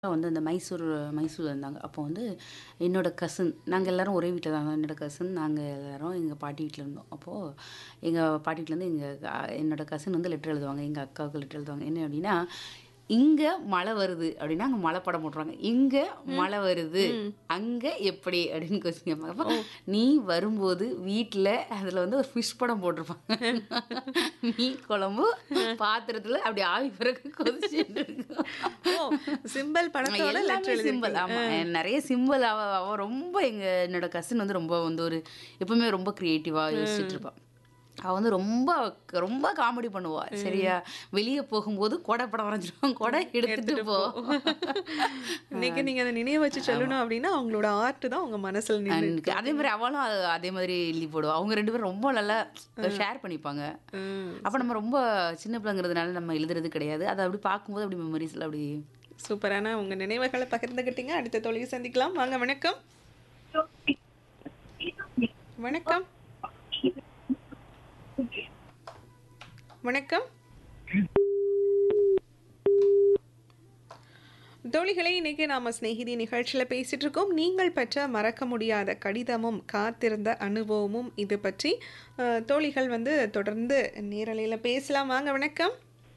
வந்து அந்த மைசூர் மைசூர்ல இருந்தாங்க. அப்போ வந்து என்னோட கசின் நாங்க எல்லாரும் ஒரே வீட்ல தான் இருந்தோம். என்னோட கசின் நாங்க எல்லாரும் எங்க பாட்டி வீட்ல இருந்தோம். அப்போ எங்க பாட்டி வீட்லேருந்து எங்க அ என்னோட கசின் வந்து லெட்டர் எழுதுவாங்க. எங்க அக்காவுக்கு லெட்டர் எழுதுவாங்க. என்ன அப்டின்னா, "இங்க மழை வருது" அப்டின்னா அங்க மழை படம் போட்டுருவாங்க. "இங்க மழை வருது. அங்க எப்படி?" அப்டின்னு கொஸ்டின் கேட்பாங்க. அப்போ நீ வரும்போது வீட்ல அதில வந்து ஒரு ஃபிஷ் படம் போட்டிருப்பாங்க. மீன் குழம்பு பாத்திரத்தில அப்டி ஆவி பறக்க கொதிச்சுட்டு இருக்கும். ஓ! சிம்பல் படத்தோட லெட்டர் எல்லாமே சிம்பல். எழுதியிருக்கீங்க. ஆமா. அ. நெறைய சிம்பல் அவ அவ ரொம்ப எங்க என்னோட கசின் வந்து ரொம்ப வந்து ஒரு எப்பவுமே ரொம்ப கிரியேட்டிவா யோசிச்சுட்டு இருப்பா. அவ வந்து ரொம்ப ரொம்ப காமெடி பண்ணுவா. சரியா? வெளிய போகும்போது கொடை படம் வரைஞ்சிருவா. கொடை எடுத்துட்டு எடுத்துட்டு போ. போ. இன்னைக்கு நீங்க அத நினைவு வச்சு சொல்லணும் அப்டின்னா, அவங்களோட ஆர்ட் தான் உங்க மனசுல அண்ட் நின்னுட்டு அதே மாரி அவளும் அ அதே மாதிரி எழுதி போடுவா. அவங்க 2 பேரும் ரொம்ப நல்லா ஷேர் பண்ணிப்பாங்க. ம். அப்ப நம்ம ரொம்ப சின்ன பிள்ளைங்கிறதுனால நம்ம எழுதுறது கிடையாது. அத அப்டி பார்க்கும்போது அப்டி மெமரீஸ்ல அப்டி சூப்பரான உங்க நினைவுகள பகிர்ந்துக்கிட்டீங்க. அடுத்த தோழியை சந்திக்கலாம். வாங்க வணக்கம். வணக்கம். வணக்கம். தோழிகளே இன்னைக்கு நாம சிநேகிதி நிகழ்ச்சியில பேசிட்டு இருக்கோம். நீங்கள் பெற்ற மறக்க முடியாத கடிதமும், காத்திருந்த அனுபவமும் இது பற்றி அ தோழிகள் வந்து தொடர்ந்து நேரலையில பேசலாம். வாங்க வணக்கம்.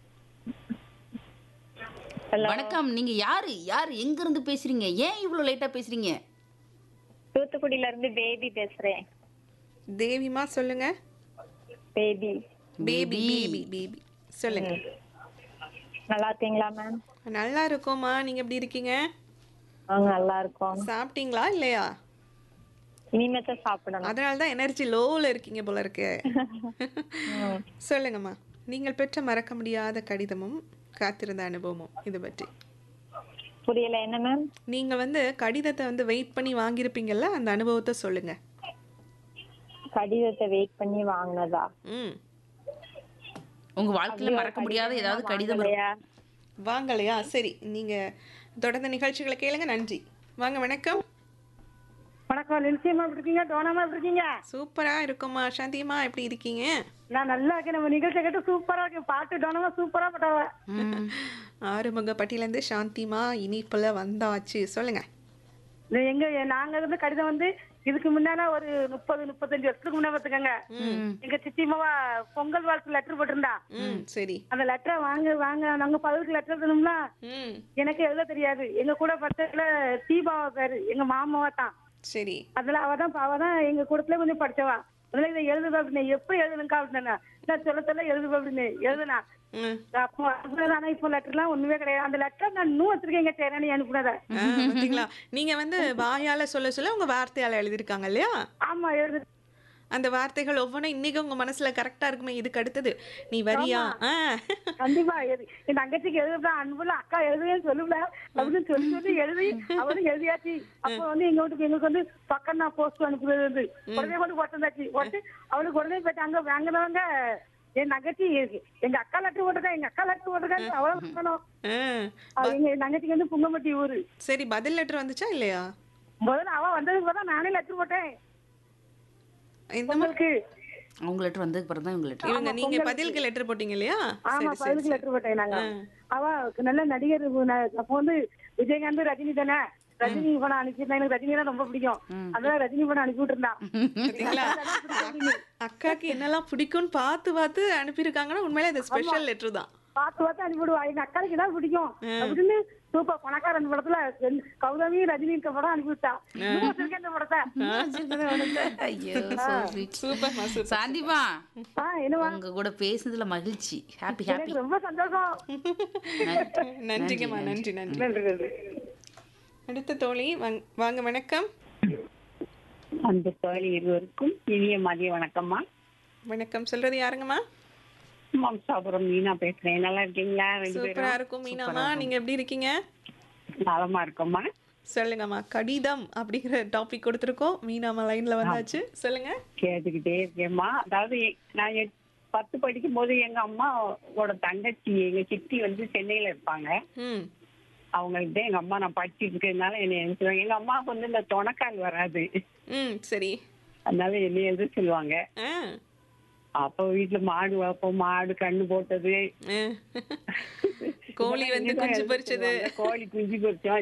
ஹலோ. வணக்கம். நீங்க யாரு? யாரு? எங்க இருந்து பேசுறீங்க? ஏன் இவ்ளோ லேட்டா பேசுறீங்க? தூத்துக்குடியில இருந்து பேபி பேசுறேன். தேவிமா சொல்லுங்க. Baby. Baby baby. Baby baby. சொல்லுங்க. ம். நல்லா இருக்கீங்களா மேம்? நல்லா இருக்கோம்மா. நீங்க எப்படி இருக்கீங்க? நாங்க நல்லா இருக்கோம். சாப்பிட்டீங்களா இல்லையா? இனிமே தான் சாப்பிடணும். அதனால தான் எனர்ஜி லோல இருக்கீங்க போல இருக்கு. ம். சொல்லுங்கம்மா. நீங்கள் பெற்ற மறக்க முடியாத கடிதமும், காத்திருந்த அனுபவமும் இது பற்றி. புரியல என்ன மேம்? நீங்க வந்து கடிதத்த வந்து வெயிட் பண்ணி வாங்கியிருப்பீங்கல்ல, அந்த அனுபவத்த சொல்லுங்க. கடிதத்தை வெயிட் பண்ணி வாங்குனதா? ம். உங்க வாழ்க்கையில அப்படியே மறக்க முடியாத கடிதம் ஏதாவது எல்லாம் கடிதம் வாங்கலையா? வாங்கலையா? சரி. நீங்க தொடர்ந்து நிகழ்ச்சிகளை கேளுங்க. நன்றி. வாங்க வணக்கம். வணக்கம் லின்சியம்மா எப்படி இருக்கீங்க டோனாமா எப்படி இருக்கீங்க சூப்பரா இருக்கும்மா. சாந்தியம்மா எப்படி இருக்கீங்க? நான் நல்லா இருக்கேன் நம்ம நிகழ்ச்சி கேட்டு சூப்பரா இருக்கு பாட்டு டோனாமா சூப்பரா பட்டாவ ம். ஆறுமுகப்பட்டியிலேருந்து சாந்திமா இனிப்புல வந்தாச்சு. சொல்லுங்க. இந்த எங்க நாங்க இருந்து கடிதம் வந்து இதுக்கு முன்னால ஒரு முப்பது முப்பத்தஞ்சு வருஷத்துக்கு முன்னாடி பாத்துக்கோங்க எங்க சித்திமாவா பொங்கல் வாழ்த்து லெட்டர் போட்டிருந்தா ம். சரி. அந்த லெட்டரை வாங்க வாங்க நாங்க பதிலுக்கு லெட்டர் எழுதணும்ல ம். எனக்கு எழுத தெரியாது எங்க கூட பட்டதுல தீபாவா பேரு எங்க மாமாவா தான் சரி. அதுல அவ தான் அவ தான் எங்க கூடத்துல கொஞ்சம் படிச்சவா அதுல இதை எழுதுவா அப்படின்னு எப்படி எழுதுனுக்கா அப்படின்னா நான் சொல்ல சொல்ல எழுதுவா அப்படின்னு எழுதுனா ம். அப்போ அனுப்புனது ஆனா இப்போ லெட்டர்லாம் ஒண்ணுமே கிடையாது அந்த லெட்டர் நான் இன்னும் வச்சிருக்கேன் எங்க சேரணி அனுப்புனத ஆ, பாத்தீங்களா? நீங்க வந்து வாயால சொல்ல சொல்ல உங்க வார்த்தையால எழுதிருக்காங்க இல்லையா? ஆமா எழுது அந்த வார்த்தைகள் ஒவ்வொன்றும் இன்னைக்கு உங்க மனசுல கரெக்டா இருக்குமே இதுக்கு அடுத்தது நீ வரியா ஆ. கண்டிப்பா எழுது என் தங்கச்சிக்கு எழுதுதா அன்புல அக்கா எழுதுன்னு சொல்லுல அப்படின்னு சொல்லி சொல்லி எழுதி அவனும் எழுதியாச்சு அப்போ வந்து எங்க வீட்டுக்கு எங்களுக்கு வந்து பக்கம் நான் போஸ்ட் அனுப்புறது வந்து உடனே கொண்டு போட்டிருந்தாச்சு போட்டு அவனுக்கு உடனே போயிட்டு அங்க வாங்கினவங்க என் தங்கச்சி எங்க அக்கா லெட்டர் போட்டிருக்கா எங்க அக்கா லெட்டர் போட்டிருக்கா அவ்வளவு சொல்லணும் ஆ. அது எங்க தங்கச்சிக்கு வந்து புங்கம்பட்டி ஊரு சரி பதில் லெட்டர் வந்துச்சா இல்லையா முதல்ல அவ வந்ததுக்கு பிறகு நானே லெட்டர் போட்டேன் இந்த மாதிரி உங்களுக்கு அவங்க லெட்டர் வந்ததுக்கு பிறகு தான் இவங்க லெட்டர். இவங்க நீங்க பதிலுக்கு லெட்டர் போட்டீங்க இல்லையா ஆமா சரி சரி பதிலுக்கு சரி. லெட்டர் போட்டேன் நாங்க அவ நல்ல நடிகர் ந- அப்போ வந்து விஜயகாந்த் ரஜினி தானே ரஜினி படம் அனுப்பிச்சிருந்தா எனக்கு ரஜினி தான் ரொம்ப பிடிக்கும் அதான் ரஜினி படம் அனுப்பி விட்டுருந்தான் பாத்தீங்களா அக்காக்கு என்னெல்லாம் பிடிக்கும்னு பார்த்து பார்த்து அனுப்பியிருக்காங்கன்னா உண்மையிலே இது ஸ்பெஷல் லெட்டர் தான் பார்த்து பார்த்து அனுப்பிவிடுவா எங்க அக்காளுக்கு தான் பிடிக்கும் அப்படின்னு சூப்பர் பணக்காரன் படத்துல ரெண்டு- கௌதமி ரஜினி இருக்க படம் அனுப்பி விட்டா இன்னும் வச்சிருக்கேன் இந்த படத்தை ஐயோ so sweet. சூப்பர் சூப்பர் சாந்திமா ஆ என்னவா உங்க கூட பேசுனதுல மகிழ்ச்சி ஹாப்பி ஹாப்பி எனக்கு ரொம்ப சந்தோஷம் நன்றிங்கம்மா நன்றி நன்றி நன்றி நன்றி அடுத்த தோழி வாங்க- வாங்க வணக்கம் அந்த தோழி இருவருக்கும் இனிய மதிய வணக்கம்மா வணக்கம் சொல்றது யாருங்கம்மா மம்சாபுரம் மீனா பேசுறேன் நல்லா இருக்கீங்களா ரெண்டு சூப்பரா பேரும் இருக்கும் மீனாமா நீங்க எப்படி இருக்கீங்க நலமா இருக்கோம்மா சொல்லுங்கம்மா கடிதம் அப்படிங்கிற டாபிக் கொடுத்துருக்கோம் மீனாமா லைன்ல வந்தாச்சு சொல்லுங்க கேட்டுக்கிட்டே இருக்கேம்மா அதாவது எ- நான் எட்- பத்து படிக்கும் போது எங்க அம்மாவோட தங்கச்சி எங்க சித்தி வந்து சென்னையில இருப்பாங்க ம் அவங்கள்ட்ட எங்க அம்மா நான் படிச்சுட்டு இருக்கிறதுனால என்னை எழுத சொல்லுவாங்க எங்க அம்மாவுக்கு வந்து இந்த தொணக்கால் வராது ம் சரி அதனால என்னை எழுத சொல்லுவாங்க ஆ அப்போ வீட்டுல மாடு வைப்போம் மாடு கண்ணு போட்டது ஆ. கோழி வந்து இதெல்லாம் குஞ்சு எழுத பொரிச்சது சொல்லுவாங்க. கோழி குஞ்சு பொரிச்சோம்